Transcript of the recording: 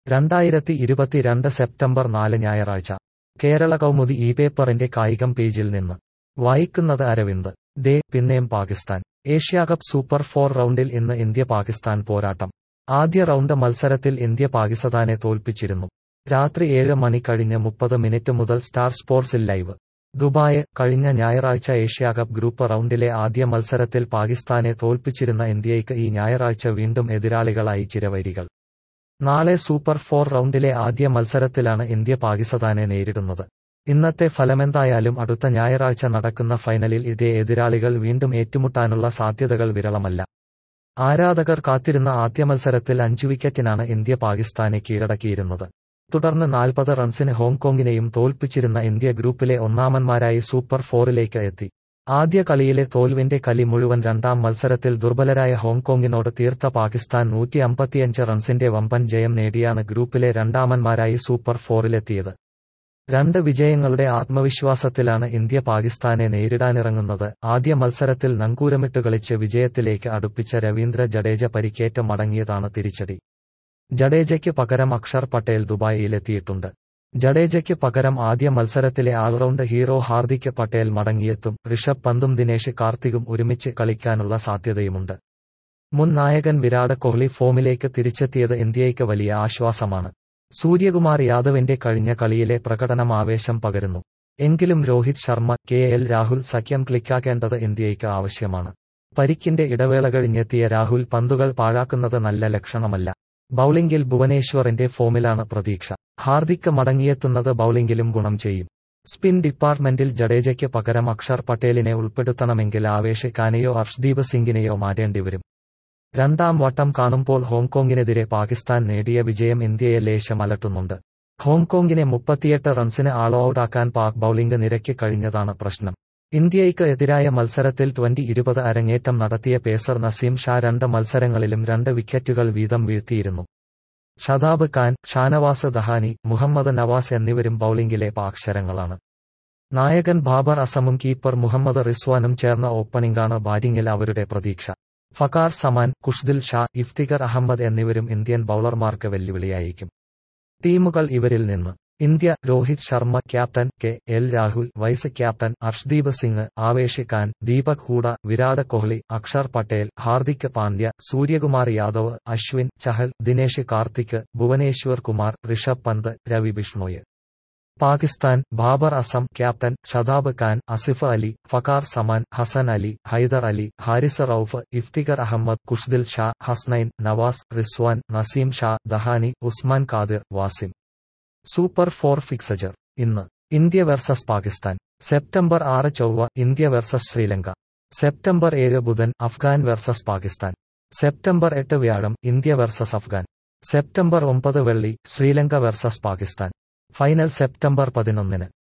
രണ്ടായിരത്തി ഇരുപത്തിരണ്ട് സെപ്റ്റംബർ നാല് ഞായറാഴ്ച കേരള കൗമുദി ഈ പേപ്പറിന്റെ കായികം പേജിൽ നിന്ന് വായിക്കുന്നത് അരവിന്ദ് ദേ പിന്നെയും പാകിസ്ഥാൻ ഏഷ്യാകപ്പ് സൂപ്പർ ഫോർ റൗണ്ടിൽ ഇന്ന് ഇന്ത്യ പാകിസ്ഥാൻ പോരാട്ടം ആദ്യ റൗണ്ട് മത്സരത്തിൽ ഇന്ത്യ പാകിസ്ഥാനെ തോൽപ്പിച്ചിരുന്നു രാത്രി ഏഴ് മണി കഴിഞ്ഞ് മുപ്പത് മിനിറ്റ് മുതൽ സ്റ്റാർ സ്പോർട്സിൽ ലൈവ് ദുബായ് കഴിഞ്ഞ ഞായറാഴ്ച ഏഷ്യാകപ്പ് ഗ്രൂപ്പ് റൗണ്ടിലെ ആദ്യ മത്സരത്തിൽ പാകിസ്ഥാനെ തോൽപ്പിച്ചിരുന്ന ഇന്ത്യയ്ക്ക് ഈ ഞായറാഴ്ച വീണ്ടും എതിരാളികളായി ചിരവൈരികൾ നാളെ സൂപ്പർ ഫോർ റൗണ്ടിലെ ആദ്യ മത്സരത്തിലാണ് ഇന്ത്യ പാകിസ്ഥാനെ നേരിടുന്നത് ഇന്നത്തെ ഫലമെന്തായാലും അടുത്ത ഞായറാഴ്ച നടക്കുന്ന ഫൈനലിൽ ഇതേ എതിരാളികൾ വീണ്ടും ഏറ്റുമുട്ടാനുള്ള സാധ്യതകൾ വിരളമല്ല ആരാധകർ കാത്തിരുന്ന ആദ്യ മത്സരത്തിൽ അഞ്ചു വിക്കറ്റിനാണ് ഇന്ത്യ പാകിസ്ഥാനെ കീഴടക്കിയിരുന്നത് തുടർന്ന് നാൽപ്പത് റൺസിന് ഹോങ്കോങ്ങിനെയും തോൽപ്പിച്ചിരുന്ന ഇന്ത്യ ഗ്രൂപ്പിലെ ഒന്നാമന്മാരായി സൂപ്പർ ഫോറിലേക്ക് എത്തി ആദ്യ കളിയിലെ തോൽവിന്റെ കളി മുഴുവൻ രണ്ടാം മത്സരത്തിൽ ദുർബലരായ ഹോങ്കോങ്ങിനോട് തീർത്ത പാകിസ്ഥാൻ നൂറ്റി അമ്പത്തിയഞ്ച് റൺസിന്റെ വമ്പൻ ജയം നേടിയാണ് ഗ്രൂപ്പിലെ രണ്ടാമന്മാരായി സൂപ്പർ ഫോറിലെത്തിയത് രണ്ട് വിജയങ്ങളുടെ ആത്മവിശ്വാസത്തിലാണ് ഇന്ത്യ പാകിസ്ഥാനെ നേരിടാനിറങ്ങുന്നത് ആദ്യ മത്സരത്തിൽ നങ്കൂരമിട്ട് കളിച്ച് വിജയത്തിലേക്ക് അടുപ്പിച്ച രവീന്ദ്ര ജഡേജ പരിക്കേറ്റ മടങ്ങിയതാണ് തിരിച്ചടി ജഡേജയ്ക്ക് പകരം അക്ഷർ പട്ടേൽ ദുബായിലെത്തിയിട്ടുണ്ട് ജഡേജയ്ക്ക് പകരം ആദ്യ മത്സരത്തിലെ ആൾറൗണ്ട് ഹീറോ ഹാർദിക് പട്ടേൽ മടങ്ങിയെത്തും ഋഷഭ് പന്തും ദിനേശ് കാർത്തികും ഒരുമിച്ച് കളിക്കാനുള്ള സാധ്യതയുമുണ്ട് മുൻ നായകൻ വിരാട് കോഹ്ലി ഫോമിലേക്ക് തിരിച്ചെത്തിയത് ഇന്ത്യയ്ക്ക് വലിയ ആശ്വാസമാണ് സൂര്യകുമാർ യാദവിന്റെ കഴിഞ്ഞ കളിയിലെ പ്രകടനം ആവേശം പകരുന്നു എങ്കിലും രോഹിത് ശർമ്മ കെ എൽ രാഹുൽ സഖ്യം ക്ലിക്കാക്കേണ്ടത് ഇന്ത്യയ്ക്ക് ആവശ്യമാണ് പരിക്കിന്റെ ഇടവേള കഴിഞ്ഞെത്തിയ രാഹുൽ പന്തുകൾ പാഴാക്കുന്നത് നല്ല ലക്ഷണമല്ല ബൌളിംഗിൽ ഭുവനേശ്വറിന്റെ ഫോമിലാണ് പ്രതീക്ഷ ഹാർദിക് മടങ്ങിയെത്തുന്നത് ബൌളിംഗിലും ഗുണം ചെയ്യും സ്പിൻ ഡിപ്പാർട്ട്മെന്റിൽ ജഡേജയ്ക്ക് പകരം അക്ഷർ പട്ടേലിനെ ഉൾപ്പെടുത്തണമെങ്കിൽ ആവേശ് ഖാനെയോ ഹർഷ്ദീപ് സിംഗിനെയോ മാറ്റേണ്ടിവരും രണ്ടാം വട്ടം കാണുമ്പോൾ ഹോങ്കോങ്ങിനെതിരെ പാകിസ്ഥാൻ നേടിയ വിജയം ഇന്ത്യയെ ലേശം അലട്ടുന്നുണ്ട് ഹോങ്കോങ്ങിനെ മുപ്പത്തിയെട്ട് റൺസിന് ആൾ ഔട്ടാക്കാൻ പാക് ബൌളിംഗ് നിരക്ക് കഴിഞ്ഞതാണ് പ്രശ്നം ഇന്ത്യയ്ക്ക് എതിരായ മത്സരത്തിൽ ട്വന്റി ഇരുപത് അരങ്ങേറ്റം നടത്തിയ പേസർ നസീം ഷാ രണ്ട് മത്സരങ്ങളിലും രണ്ട് വിക്കറ്റുകൾ വീതം വീഴ്ത്തിയിരുന്നു ഷതാബ് ഖാൻ ഷാനവാസ് ദഹാനി മുഹമ്മദ് നവാസ് എന്നിവരും ബൌളിംഗിലെ പാക്ഷരങ്ങളാണ് നായകൻ ബാബർ അസമും കീപ്പർ മുഹമ്മദ് റിസ്വാനും ചേർന്ന ഓപ്പണിംഗാണ് ബാറ്റിംഗിൽ അവരുടെ പ്രതീക്ഷ ഫക്കാർ സമാൻ കുഷ്ദിൽ ഷാ ഇഫ്തിഖർ അഹമ്മദ് എന്നിവരും ഇന്ത്യൻ ബൌളർമാർക്ക് വെല്ലുവിളിയായിരിക്കും ടീമുകൾ ഇവരിൽ നിന്ന് India Rohit Sharma captain K L Rahul vice captain Arshdeep Singh Avesh Khan Deepak Hooda Virat Kohli Axar Patel Hardik Pandya Suryakumar Yadav Ashwin Chahal Dinesh Karthik Bhuvneshwar Kumar Rishabh Pant Ravi Bishnoi Pakistan Babar Azam captain Shadab Khan Asif Ali Fakhar Zaman Hasan Ali Haider Ali Haris Rauf Iftikhar Ahmed Khushdil Shah Hasnain Nawaz Rizwan Naseem Shah Dahani Usman Qadir Wasim super four fixture ഇന്ന് ഇന്ത്യ വെർസസ് പാകിസ്ഥാൻ സെപ്റ്റംബർ ആറ് ചൊവ്വ ഇന്ത്യ വെർസസ് ശ്രീലങ്ക സെപ്റ്റംബർ ഏഴ് ബുധൻ അഫ്ഗാൻ വെർസസ് പാകിസ്ഥാൻ സെപ്റ്റംബർ എട്ട് വ്യാഴം ഇന്ത്യ വെർസസ് അഫ്ഗാൻ സെപ്റ്റംബർ ഒമ്പത് വെള്ളി Sri Lanka versus Pakistan final September പതിനൊന്നിന്